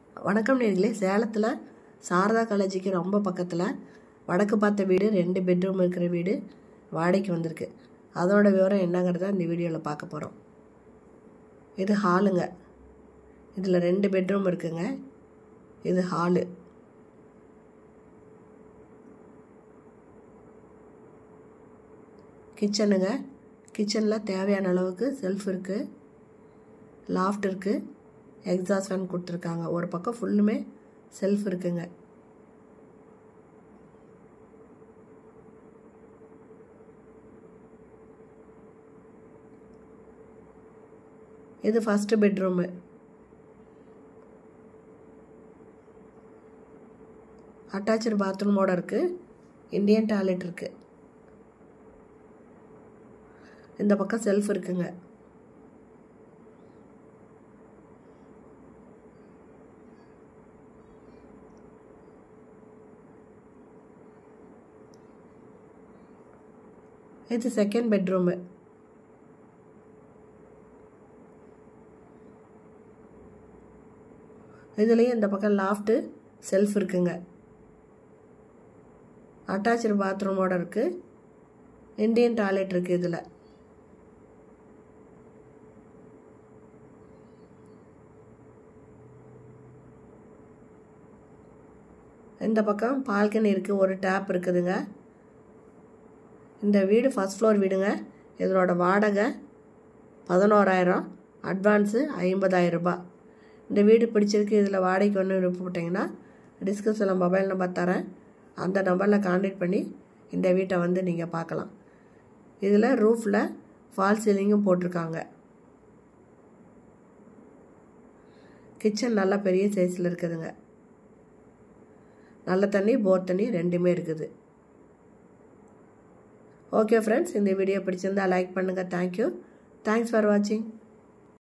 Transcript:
வணக்கம் நேர்களே சேலத்தில் சாரதா காலேஜுக்கு ரொம்ப பக்கத்தில் வடக்கு பார்த்த வீடு ரெண்டு பெட்ரூம் இருக்கிற வீடு வாடகைக்கு வந்திருக்கு அதோட விவரம் என்னங்கிறத இந்த வீடியோவில் பார்க்க போகிறோம் இது ஹாலுங்க இதில் ரெண்டு பெட்ரூம் இருக்குங்க இது ஹாலு கிச்சனுங்க கிச்சனில் தேவையான அளவுக்கு செல்ஃப் இருக்குது லாஃப்ட் இருக்குது எக்ஸாஸ்ட் ஃபேன் கொடுத்துருக்காங்க ஒரு பக்கம் ஃபுல்லுமே செல்ஃப் இருக்குங்க இது ஃபஸ்ட்டு பெட்ரூமு அட்டாச்சு பாத்ரூமோட இருக்குது இந்தியன் டாய்லெட் இருக்குது இந்த பக்கம் செல்ஃப் இருக்குங்க இது செகண்ட் பெட்ரூமு இதுலேயும் இந்த பக்கம் லாஃப்ட்டு செல்ஃப் இருக்குங்க அட்டாச்சு பாத்ரூமோட இருக்குது இந்தியன் டாய்லெட் இருக்குது இதில் இந்த பக்கம் பால்கனி இருக்குது ஒரு டேப் இருக்குதுங்க இந்த வீடு ஃபஸ்ட் ஃப்ளோர் வீடுங்க இதனோட வாடகை பதினோராயிரம் அட்வான்ஸு ஐம்பதாயிரம் ரூபாய் இந்த வீடு பிடிச்சிருக்கு இதில் வாடகைக்கு ஒன்று விருப்பப்பட்டீங்கன்னா டிஸ்கிரிப்ஷனில் மொபைல் நம்பர் தரேன் அந்த நம்பரில் கான்டாக்ட் பண்ணி இந்த வீட்டை வந்து நீங்கள் பார்க்கலாம் இதில் ரூஃபில் ஃபால் சீலிங்கும் போட்டிருக்காங்க கிச்சன் நல்லா பெரிய சைஸில் இருக்குதுங்க நல்ல தண்ணி போர் தண்ணி ரெண்டுமே இருக்குது ஓகே ஃப்ரெண்ட்ஸ் இந்த வீடியோ பிடிச்சிருந்தா லைக் பண்ணுங்கள் தேங்க்யூ தேங்க்ஸ் ஃபார் வாட்சிங்